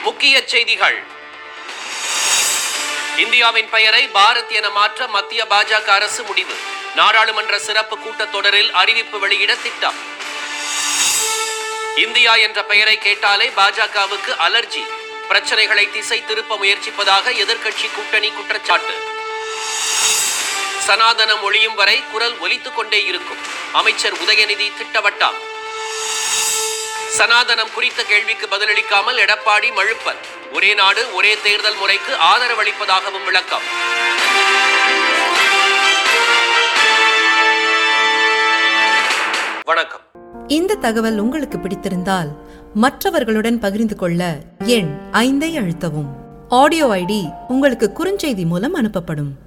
முக்கிய செய்திகள் இந்தியாவின் பெயரை பாரத் என மாற்ற மத்திய பாஜக அரசு முடிவு நாடாளுமன்ற சிறப்பு கூட்டத்தொடரில் அறிவிப்பு வெளியிட திட்டம் இந்தியா என்ற பெயரை கேட்டாலே பாஜகவுக்கு அலர்ஜி பிரச்சனைகளை திசை திருப்ப முயற்சிப்பதாக எதிர்க்கட்சி கூட்டணி குற்றச்சாட்டு சனாதனம் ஒழியும் வரை குரல் ஒலித்துக் கொண்டே இருக்கும் அமைச்சர் உதயநிதி திட்டவட்டம் சனாதனம் குறித்த கேள்விக்கு பதிலளிக்காமல் எடப்பாடி மழுப்பல் ஒரே நாடு ஒரே தேர்தல் முறைக்கு ஆதரவளிப்பதாகவும் விளக்கம் வணக்கம் இந்த தகவல் உங்களுக்கு பிடித்திருந்தால் மற்றவர்களுடன் பகிர்ந்து கொள்ள எண் ஐந்தை அழுத்தவும் ஆடியோ ஐடி உங்களுக்கு குறுஞ்செய்தி மூலம் அனுப்பப்படும்